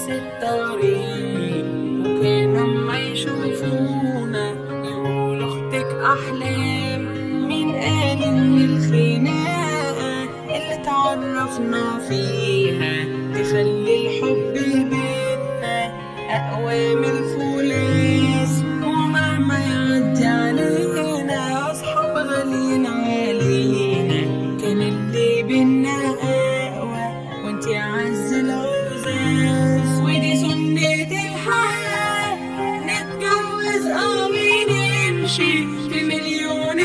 نفس الطريق وكان اما يشوفونا يقولوا اختك احلام مين قال ان الخناقه اللي تعرفنا فيها تخلي الحب بينا اقوى من الفولاذ ومهما يعدي علينا اصحاب غاليين علينا كان اللي بينا اقوى وانتي اعز العزاز ودي سنة الحياة نتجوز اه ونمشي في مليون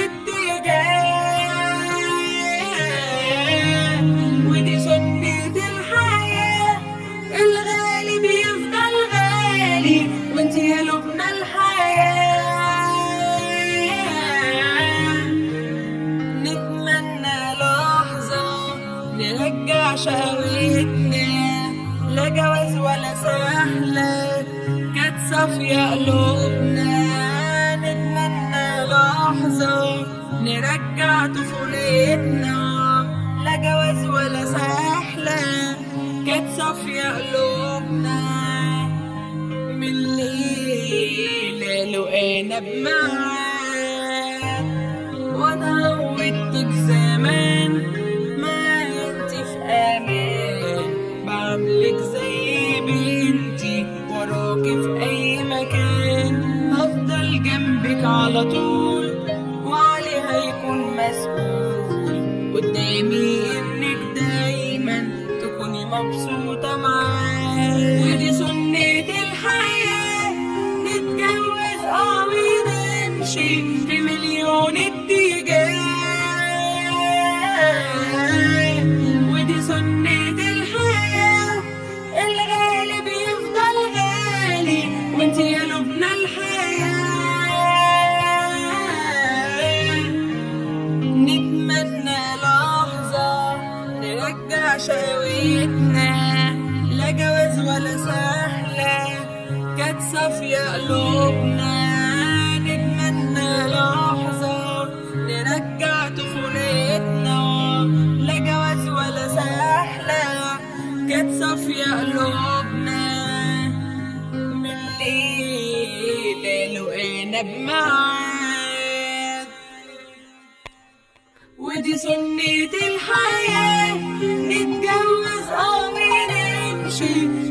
اتجاه ودي سنة الحياة الغالي بيفضل غالي وانتي يا لبنى الحياة نتمنى لحظة نرجع شهوتنا لا جواز ولا سهلة كانت صافية قلوبنا نتمنى لحظة نرجع طفولتنا لا جواز ولا سهلة كانت صافية قلوبنا من الليلة لقينا بمعاد وانا عودتك زمان ما انت في امان بعملك زي بنتي وراكي في اي مكان هفضل جنبك على طول وعليها يكون مسؤول قدامي انك دايما تكوني مبسوطة معايا ودي سنة الحياة نتجوز اه ونمشي في مليون اتجاه ودي سنة الحياة الغالي بيفضل غالي وانتي يا لبنى الحياة نتمنى لحظة نرجع شهوتنا لا جواز ولا سهلة كانت صافية قلوبنا نتمنى لحظة نرجع طفولتنا لا جواز ولا سهلة كانت صافية قلوبنا من الليلة لقينا بمعاد ودي سنة الحياة نتجوز اه ونمشي